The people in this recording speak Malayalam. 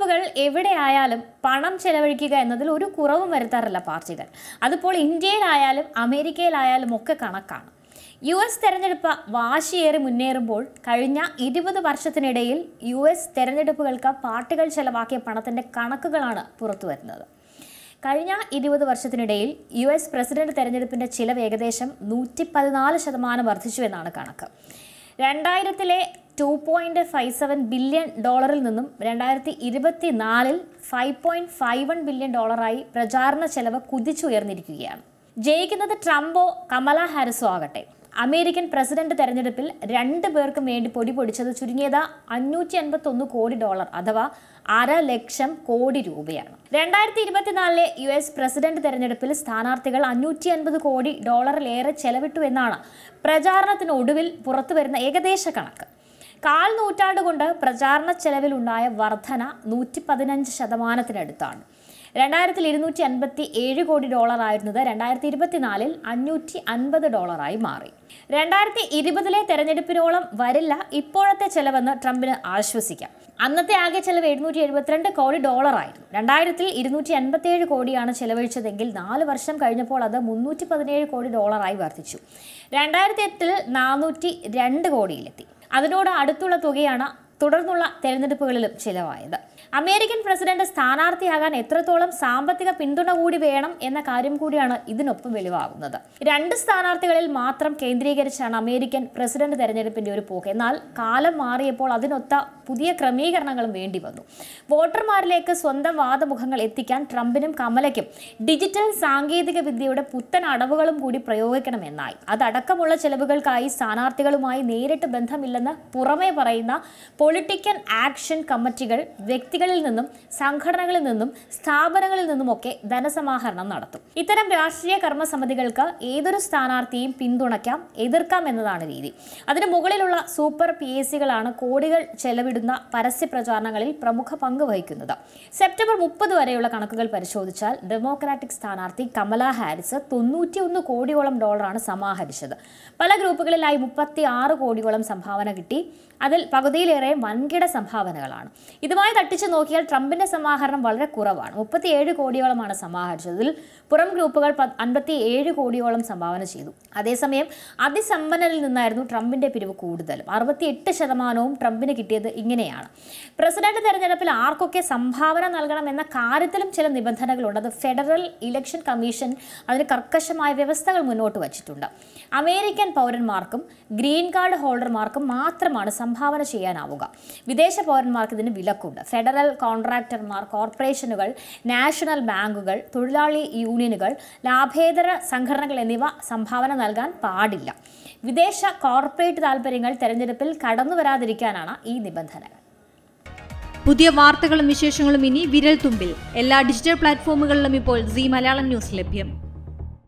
തെരഞ്ഞെടുപ്പുകൾ എവിടെയായാലും പണം ചെലവഴിക്കുക എന്നതിൽ ഒരു കുറവും വരുത്താറില്ല പാർട്ടികൾ അതിപ്പോൾ ഇന്ത്യയിലായാലും അമേരിക്കയിലായാലും ഒക്കെ കണക്കാണ് യു എസ് തെരഞ്ഞെടുപ്പ് വാശിയേറി മുന്നേറുമ്പോൾ കഴിഞ്ഞ ഇരുപത് വർഷത്തിനിടയിൽ യു എസ് തെരഞ്ഞെടുപ്പുകൾക്ക് പാർട്ടികൾ ചെലവാക്കിയ പണത്തിൻ്റെ കണക്കുകളാണ് പുറത്തുവരുന്നത് കഴിഞ്ഞ ഇരുപത് വർഷത്തിനിടയിൽ യു എസ് പ്രസിഡന്റ് തെരഞ്ഞെടുപ്പിന്റെ ചിലവ് ഏകദേശം നൂറ്റി പതിനാല് ശതമാനം വർദ്ധിച്ചു എന്നാണ് കണക്ക് രണ്ടായിരത്തിലെ two point five seven billion ഡോളറിൽ നിന്നും രണ്ടായിരത്തി ഇരുപത്തി നാലിൽ five point five one billion ഡോളറായി പ്രചാരണ ചെലവ് കുതിച്ചുയർന്നിരിക്കുകയാണ് ജയിക്കുന്നത് ട്രംപോ കമല ഹാരിസോ ആകട്ടെ അമേരിക്കൻ പ്രസിഡന്റ് തെരഞ്ഞെടുപ്പിൽ രണ്ട് പേർക്കും വേണ്ടി പൊടി പൊടിച്ചത് ചുരുങ്ങിയത് അഞ്ഞൂറ്റി അൻപത്തൊന്ന് കോടി ഡോളർ അഥവാ അര ലക്ഷം കോടി രൂപയാണ് രണ്ടായിരത്തി ഇരുപത്തിനാലിലെ യു എസ് പ്രസിഡന്റ് തെരഞ്ഞെടുപ്പിൽ സ്ഥാനാർത്ഥികൾ അഞ്ഞൂറ്റി അൻപത് കോടി ഡോളറിലേറെ ചെലവിട്ടു എന്നാണ് പ്രചാരണത്തിനൊടുവിൽ പുറത്തുവരുന്ന ഏകദേശ കണക്ക് കാൽ നൂറ്റാണ്ട് കൊണ്ട് പ്രചാരണ ചെലവിലുണ്ടായ വർധന നൂറ്റി പതിനഞ്ച് ശതമാനത്തിനടുത്താണ് രണ്ടായിരത്തിൽ ഇരുന്നൂറ്റി അൻപത്തി ഏഴ് കോടി ഡോളർ ആയിരുന്നത് രണ്ടായിരത്തി ഇരുപത്തിനാലിൽ അഞ്ഞൂറ്റി അൻപത് ഡോളറായി മാറി രണ്ടായിരത്തി ഇരുപതിലെ തെരഞ്ഞെടുപ്പിനോളം വരില്ല ഇപ്പോഴത്തെ ചെലവെന്ന് ട്രംപിന് ആശ്വസിക്കാം അന്നത്തെ ആകെ ചെലവ് എഴുന്നൂറ്റി എഴുപത്തിരണ്ട് കോടി ഡോളറായിരുന്നു രണ്ടായിരത്തിൽ ഇരുന്നൂറ്റി അൻപത്തിയേഴ് കോടിയാണ് ചെലവഴിച്ചതെങ്കിൽ നാല് വർഷം കഴിഞ്ഞപ്പോൾ അത് മുന്നൂറ്റി പതിനേഴ് കോടി ഡോളറായി വർദ്ധിച്ചു രണ്ടായിരത്തി എട്ടിൽ നാനൂറ്റി രണ്ട് കോടിയിലെത്തി അതിനോട് അടുത്തുള്ള തുകയാണ് തുടർന്നുള്ള തെരഞ്ഞെടുപ്പുകളിലും ചിലവായത് അമേരിക്കൻ പ്രസിഡന്റ് സ്ഥാനാർത്ഥിയാകാൻ എത്രത്തോളം സാമ്പത്തിക പിന്തുണ കൂടി വേണം എന്ന കാര്യം കൂടിയാണ് ഇതിനൊപ്പം വെളിവാകുന്നത് രണ്ട് സ്ഥാനാർത്ഥികളിൽ മാത്രം കേന്ദ്രീകരിച്ചാണ് അമേരിക്കൻ പ്രസിഡന്റ് തെരഞ്ഞെടുപ്പിന്റെ ഒരു പോക്ക് എന്നാൽ കാലം മാറിയപ്പോൾ അതിനൊത്ത പുതിയ ക്രമീകരണങ്ങളും വേണ്ടി വന്നു വോട്ടർമാരിലേക്ക് സ്വന്തം വാദമുഖങ്ങൾ എത്തിക്കാൻ ട്രംപിനും കമലയ്ക്കും ഡിജിറ്റൽ സാങ്കേതിക വിദ്യയുടെ പുത്തൻ അടവുകളും കൂടി പ്രയോഗിക്കണമെന്നായി അതടക്കമുള്ള ചെലവുകൾക്കായി സ്ഥാനാർത്ഥികളുമായി നേരിട്ട് ബന്ധമില്ലെന്ന് പുറമേ പറയുന്ന പൊളിറ്റിക്കൽ ആക്ഷൻ കമ്മിറ്റികൾ വ്യക്തികളിൽ നിന്നും സംഘടനകളിൽ നിന്നും സ്ഥാപനങ്ങളിൽ നിന്നുമൊക്കെ ധനസമാഹരണം നടത്തും ഇത്തരം രാഷ്ട്രീയ കർമ്മസമിതികൾക്ക് ഏതൊരു സ്ഥാനാർത്ഥിയെയും പിന്തുണയ്ക്കാം എതിർക്കാം എന്നതാണ് രീതി അതിന് മുകളിലുള്ള സൂപ്പർ പി എസ് സികളാണ് കോടികൾ ചെലവിടുന്ന പരസ്യ പ്രചാരണങ്ങളിൽ പ്രമുഖ പങ്ക് വഹിക്കുന്നത് സെപ്റ്റംബർ മുപ്പത് വരെയുള്ള കണക്കുകൾ പരിശോധിച്ചാൽ ഡെമോക്രാറ്റിക് സ്ഥാനാർത്ഥി കമല ഹാരിസ് തൊണ്ണൂറ്റിയൊന്ന് കോടിയോളം ഡോളറാണ് സമാഹരിച്ചത് പല ഗ്രൂപ്പുകളിലായി മുപ്പത്തി ആറ് കോടിയോളം സംഭാവന കിട്ടി അതിൽ പകുതിയിലേറെ വൻകിട സംഭാവനകളാണ് ഇതുമായി തട്ടിച്ചു നോക്കിയാൽ ട്രംപിന്റെ സമാഹരണം വളരെ കുറവാണ് മുപ്പത്തിയേഴ് കോടിയോളമാണ് സമാഹരിച്ചതിൽ പുറം ഗ്രൂപ്പുകൾ അൻപത്തി ഏഴ് കോടിയോളം സംഭാവന ചെയ്തു അതേസമയം അതിസമ്പന്നരിൽ നിന്നായിരുന്നു ട്രംപിന്റെ പിരിവ് കൂടുതലും അറുപത്തിയെട്ട് ശതമാനവും ട്രംപിന് കിട്ടിയത് ഇങ്ങനെയാണ് പ്രസിഡന്റ് തെരഞ്ഞെടുപ്പിൽ ആർക്കൊക്കെ സംഭാവന നൽകണം എന്ന കാര്യത്തിലും ചില നിബന്ധനകളുണ്ട് അത് ഫെഡറൽ ഇലക്ഷൻ കമ്മീഷൻ അതിന് കർക്കശമായ വ്യവസ്ഥകൾ മുന്നോട്ട് വച്ചിട്ടുണ്ട് അമേരിക്കൻ പൗരന്മാർക്കും ഗ്രീൻ കാർഡ് ഹോൾഡർമാർക്കും മാത്രമാണ് സംഭാവന ചെയ്യാനാവുക വിദേശ പൗരന്മാർക്ക് ഇതിന് വിലക്കുണ്ട് ഫെഡറൽ കോൺട്രാക്ടർമാർ കോർപ്പറേഷനുകൾ നാഷണൽ ബാങ്കുകൾ തൊഴിലാളി യൂണിയനുകൾ ലാഭേതര സംഘടനകൾ എന്നിവ സംഭാവന നൽകാൻ പാടില്ല വിദേശ കോർപ്പറേറ്റ് താൽപ്പര്യങ്ങൾ തെരഞ്ഞെടുപ്പിൽ കടന്നു വരാതിരിക്കാനാണ് ഈ നിബന്ധനകൾ പുതിയ വാർത്തകളും വിശേഷങ്ങളും ഇനി വിരൽ തുമ്പിൽ എല്ലാ ഡിജിറ്റൽ പ്ലാറ്റ്ഫോമുകളിലും ഇപ്പോൾ സി മലയാളം ന്യൂസ് ലഭ്യം